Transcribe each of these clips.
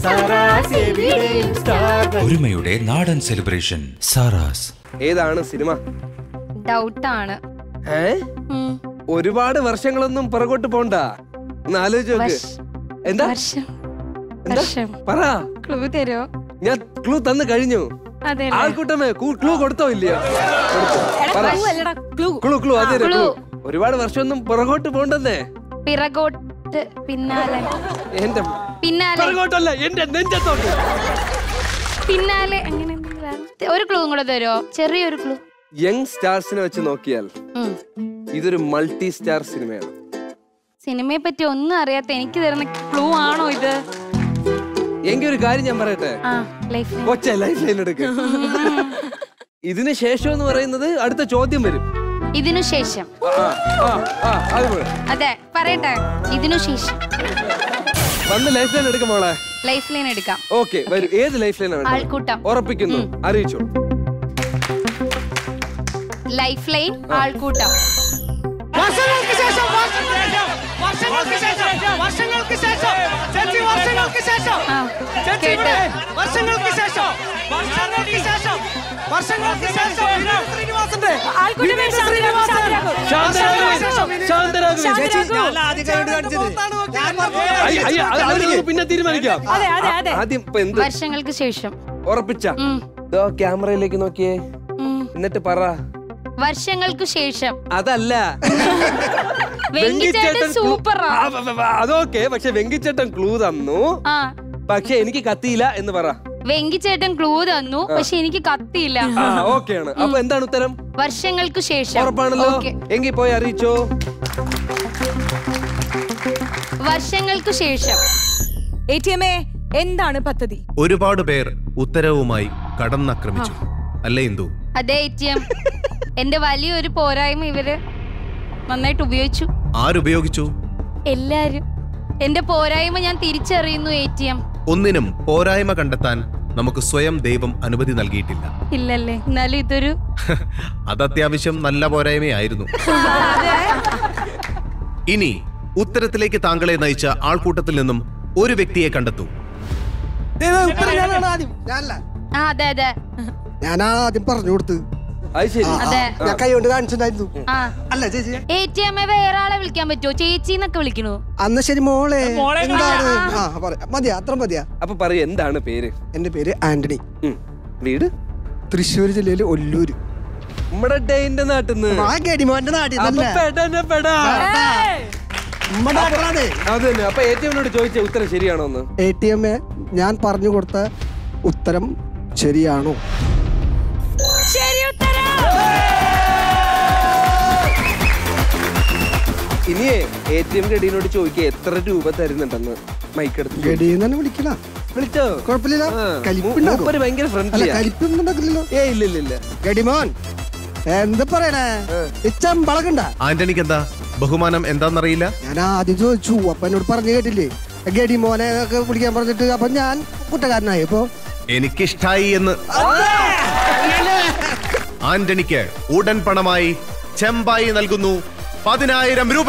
Sara's എവിടെയും star ഒരുമയുടെ നാടൻ സെലിബ്രേഷൻ സാറാസ് ഏതാണ് സിനിമ ഡൗട്ടാണ് ഏ ഒരുപാട് വർഷങ്ങളൊന്നും പുറകോട്ട് പോണ്ട ഒന്ന് ആലോചിച്ച് നോക്ക് എന്താ വർഷം എന്താ വർഷം പറ ക്ലൂ തരുമോ ഞാൻ ക്ലൂ തന്നു കഴിഞ്ഞു അതെ ആൾക്കൂട്ടമേ ക്ലൂ കൊടുത്തോ ഇല്ലയോ പറ. ക്ലൂ ക്ലൂ അതെ Clue. ക്ലൂ ഒരുപാട് വർഷമൊന്നും പുറകോട്ട് പോണ്ടെന്നേ പിറകോട്ട് പിന്നാലെ എന്റെ പിന്നാലെ പുറകോട്ടല്ല എന്റെ നെഞ്ചത്തോട്ട് പിന്നാലെ അങ്ങനെ എന്തെങ്കിലും ആണ്. ഒരു ക്ലൂ കൂടെ തരുമോ ചെറിയൊരു ക്ലൂ യങ് സ്റ്റാർസിനെ വെച്ച് നോക്കിയാൽ ഇതൊരു മൾട്ടി സ്റ്റാർ സിനിമയാണ് സിനിമയെ പറ്റി ഒന്നും അറിയാത്ത എനിക്ക് തരുന്ന ക്ലൂ ആണോ ഇത് എങ്കിൽ ഒരു കാര്യം ഞാൻ പറയട്ടെ ആ ലൈഫ് കൊച്ച ലൈഫ് ലൈൻ എടുക്ക ഇതിന് ശേഷം എന്ന് പറയുന്നത് അടുത്ത ചോദ്യം വരും ഇതിനു ശേഷം ആ, ആ, ആ, അത് പോരെ. അതെ പറയട്ടെ ഇതിനു ശേഷം വന്ന് ലൈഫ് ലൈൻ എടുക്കും മോളെ ലൈഫ് ലൈൻ എടുക്കാം ഓക്കെ വരും ഏത് ലൈഫ് ലൈൻ ആണ് ആൾക്കൂട്ടം ഉറപ്പിക്കുന്നു അറിയിച്ചു ലൈഫ് ലൈൻ ആൾക്കൂട്ടം വർഷങ്ങൾക്ക് ശേഷം വർഷങ്ങൾക്ക് ശേഷം വർഷങ്ങൾക്ക് ശേഷം ചേച്ചി വർഷങ്ങൾക്ക് ശേഷം ആ, ചേച്ചി കേട്ട്. ഇവിടെ വർഷങ്ങൾക്ക് ശേഷം വർഷങ്ങൾക്ക് ശേഷം വർഷങ്ങൾക്ക് ശേഷം വിനോദ് ശ്രീനിവാസന്റെ വിനോദ് ശ്രീനിവാസൻ ശാന്തരാകുവിൻ, ശാന്തരാകുവിൻ. അയ്യ, അയ്യ, അത് അത് നമുക്ക് പിന്നെ തീരുമാനിക്കാം അതെ, അതെ, അതെ. ആദ്യം ഇപ്പൊ എന്ത് വർഷങ്ങൾക്ക് ശേഷം ഉറപ്പിച്ച ഉം, ദോ ക്യാമറയിലേക്ക് നോക്കിയേ ഉം. എന്നിട്ട് പറ വർഷങ്ങൾക്ക് ശേഷം അതല്ല വെങ്കിച്ചേട്ടൻ സൂപ്പറാ ആ, വ- വ- വ- അതൊക്കെ പക്ഷെ വെങ്കിച്ചേട്ടൻ ക്ലൂ തന്നു ആ പക്ഷെ എനിക്ക് കത്തിയില്ല എന്ന് പറ വെങ്കിച്ചേട്ടൻ ക്ലൂ തന്നു പക്ഷെ എനിക്ക് കത്തിയില്ല ആ ഓക്കെയാണ് അപ്പൊ എന്താണ് ഉത്തരം വർഷങ്ങൾക്ക് ശേഷം ഉറപ്പാണല്ലോ ഓക്കേ. എങ്കിൽ പോയി അറിയിച്ചോ വർഷങ്ങൾക്ക് ശേഷം എ ടി എം എ എന്താണ് പദ്ധതി ഒരുപാട് പേർ ഉത്തരവുമായി കടന്നാക്രമിച്ചു അല്ലേ എന്തു അതെ എ ടി എം എന്റെ വലിയൊരു പോരായ്മ ഇവര് നന്നായിട്ട് ഉപയോഗിച്ചു ആരുപയോഗിച്ചു എല്ലാരും എന്റെ പോരായ്മ ഞാൻ തിരിച്ചറിയുന്നു എ ടി എം ഒന്നിനും പോരായ്മ കണ്ടെത്താൻ നമുക്ക് സ്വയം ദൈവം അനുമതി നൽകിയിട്ടില്ല ഇല്ലല്ലേ എന്നാലും ഇതൊരു അത് അത്യാവശ്യം നല്ല പോരായ്മയായിരുന്നു ഇനി ഉത്തരത്തിലേക്ക് താങ്കളെ നയിച്ച ആൾക്കൂട്ടത്തിൽ നിന്നും ഒരു വ്യക്തിയെ കണ്ടെത്തൂ ഞാനല്ല ആ അതെ അതെ ഞാനാ ആദ്യം പറഞ്ഞു കൊടുത്ത് അത് ശരി അതെ ഞാൻ കൈ കൊണ്ട് കാണിച്ചിട്ടുണ്ടായിരുന്നു ആ അല്ല ചേച്ചി എ ടി എം വേറെ ആളെ വിളിക്കാൻ പറ്റുമോ ചേച്ചി എന്നൊക്കെ വിളിക്കണു അന്ന് ശരി മോളെ മോളെ എന്താണ് ആ, ആ പറയാം മതിയാ അത്ര മതിയാ അപ്പൊ പറയൂ എന്താണ് പേര് എന്റെ പേര് ആന്റണി ഉം. വീട് തൃശ്ശൂർ ജില്ലയില് ഒല്ലൂര് നമ്മുടെ ഡേന്റെ നാട്ടിന്ന് ആ ഗഡിമോന്റെ നാട്ടിൽ അപ്പൊ പെടനെ പെടാ. അത് തന്നെ അപ്പൊ എ ടി എമ്മിനോട് ചോദിച്ച ഉത്തരം ശരിയാണോ എന്ന് എ ടി എം ഞാൻ പറഞ്ഞു കൊടുത്ത ഉത്തരം ശരിയാണോ ശരി ഉത്തരം ഇനിയേ എ ടി എം ഗഡിനോട് ചോദിക്കുക എത്ര രൂപ തരുന്നുണ്ടെന്ന് മൈക്കെടുത്ത് ഗഡിന്ന് തന്നെ വിളിക്കല വിളിച്ചോ കുഴപ്പമില്ല ആ. കലിപ്പുണ്ടാകും മൂപ്പര് ഭയങ്കര അല്ല ഫ്രണ്ട്ലിയാ കലിപ്പൊന്നും ഉണ്ടാക്കില്ലല്ലോ ഏ ഇല്ല ഇല്ല ഇല്ല ഗഡിമോൻ എന്താ പറയണേ ഇച്ചമ്പളകണ്ട ആന്റണിക്ക് എന്താ ബഹുമാനം എന്താണെന്നറിയില്ല ഞാൻ ആദ്യം ചോദിച്ചു അപ്പൊ എന്നോട് പറഞ്ഞു കേട്ടില്ലേ ഗഡിമോനെ ഒക്കെ വിളിക്കാൻ പറഞ്ഞിട്ട് അപ്പൊ ഞാൻ കുറ്റക്കാരനായി ഇപ്പൊ എനിക്കിഷ്ടായി എന്ന് ആന്റണിക്ക് ഉടൻ പണമായി ചെമ്പായി നൽകുന്നു പതിനായിരം രൂപ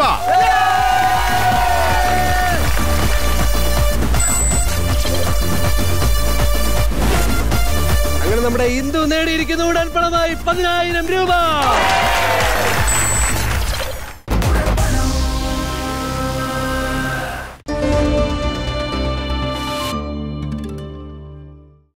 അങ്ങനെ നമ്മുടെ ഇന്ദു നേടിയിരിക്കുന്നു ഉടൻ പണമായി പതിനായിരം രൂപ